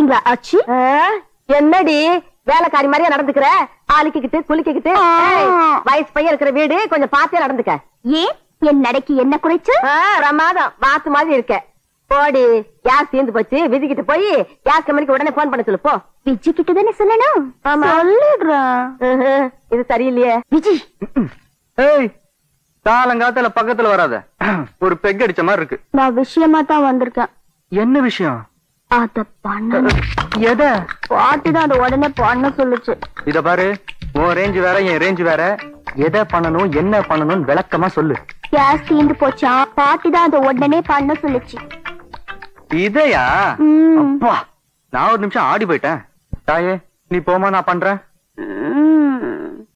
பாத்தீங்களா ஆச்சி ஆ, என்னடி வேலைக்காரி மாதிரியா நடந்துக்கிற ஆளுக்கிக்கிட்டு குளிக்கிக்கிட்டு ஆ. ஏய், வயசு பையன் இருக்கிற வீடு கொஞ்சம் பார்த்தே நடந்துக்க ஏன் என் நடைக்கு என்ன குறைச்சு ஆ, பிரமாதம் வாத்து மாதிரி இருக்க போடி கேஸ் தீர்ந்து போச்சு விதிக்கிட்டு போய் கேஸ் கம்பெனிக்கு உடனே போன் பண்ண சொல்லு போ விஜய் கிட்ட தானே சொல்லணும் ஆமா. சொல்லிடுறேன் ம்ஹும். இது சரியில்லையே விஜய் ஏய் காலங்காத்தால பக்கத்துல வராத ஒரு பெக் அடிச்ச மாதிரி இருக்கு நான் விஷயமா தான் வந்திருக்கேன் என்ன விஷயம் அத பண்ணணும் எத பாட்டி தான் அதை உடனே பண்ண சொல்லுச்சு இத பாரு உன் ரேஞ்ச் வேற என் ரேஞ்ச் வேற எதை பண்ணணும் என்ன பண்ணணும்னு விளக்கமா சொல்லு கேஸ் தீந்து போச்சா பாட்டி தான் அதை உடனே பண்ண சொல்லுச்சு இதையா ம். அப்பா நான் ஒரு நிமிஷம் ஆடி போயிட்டேன் தாயே நீ போமா நான் பண்றேன்